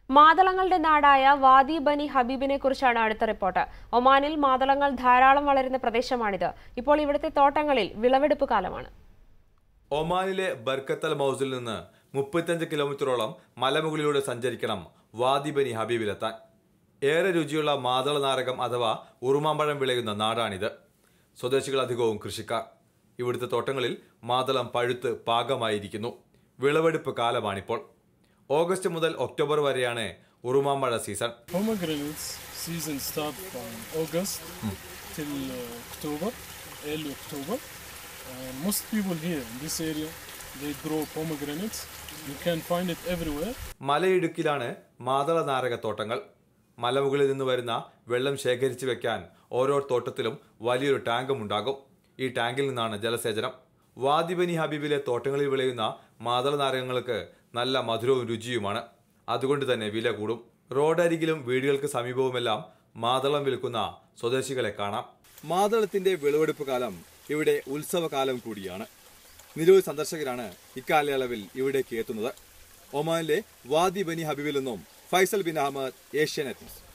മാതളങ്ങളുടെ നാടായ വാദി ബനി ഹബീബിനെ കുറിച്ചാണ് അടുത്ത റിപ്പോർട്ട് ഒമാനിൽ മാതളങ്ങൾ ധാരാളം വളരുന്ന പ്രദേശമാണിത് ഇപ്പോൾ ഇവിടുത്തെ തോട്ടങ്ങളിൽ വിളവെടുപ്പ് കാലമാണ് ഒമാനിലെ ബർക്കത്തൽ മൗസിൽ നിന്ന് മുപ്പത്തഞ്ച് കിലോമീറ്ററോളം മലമുകളിലൂടെ സഞ്ചരിക്കണം വാദിബനി ഹബീബിലെത്താൻ ഏറെ രുചിയുള്ള മാതള നാരകം അഥവാ ഉറുമാമ്പഴം വിളയുന്ന നാടാണിത് സ്വദേശികൾ അധികവും കൃഷിക്കാർ ഇവിടുത്തെ തോട്ടങ്ങളിൽ മാതളം പഴുത്ത് പാകമായിരിക്കുന്നു വിളവെടുപ്പ് കാലമാണിപ്പോൾ ഓഗസ്റ്റ് മുതൽ ഒക്ടോബർ വരെയാണ് ഉറുമാമ്പഴ season Pomegranates season start from August till uh, October, early October. Uh, most people here in this area they grow pomegranates. You can find it everywhere. മലയിടുക്കിലാണ് മാതള നാരകത്തോട്ടങ്ങൾ മലമുകളിൽ നിന്ന് വരുന്ന വെള്ളം ശേഖരിച്ചു വെക്കാൻ ഓരോ തോട്ടത്തിലും വലിയൊരു ടാങ്കും ഉണ്ടാകും ഈ ടാങ്കിൽ നിന്നാണ് ജലസേചനം വാദിബനി ഹബീബിലെ തോട്ടങ്ങളിൽ വിളയുന്ന മാതള നാരകങ്ങൾക്ക് നല്ല മധുരവും രുചിയുമാണ് അതുകൊണ്ട് തന്നെ വില കൂടും റോഡരികിലും വീടുകൾക്ക് സമീപവുമെല്ലാം മാതളം വിൽക്കുന്ന സ്വദേശികളെ കാണാം മാതളത്തിന്റെ വിളവെടുപ്പ് കാലം ഇവിടെ ഉത്സവകാലം കൂടിയാണ് നിരവധി സന്ദർശകരാണ് ഇക്കാലയളവിൽ ഇവിടേക്ക് എത്തുന്നത് ഒമാനിലെ വാദി ബനി ഹബീബിൽ നിന്നും Faisal bin Ahmed Asianet news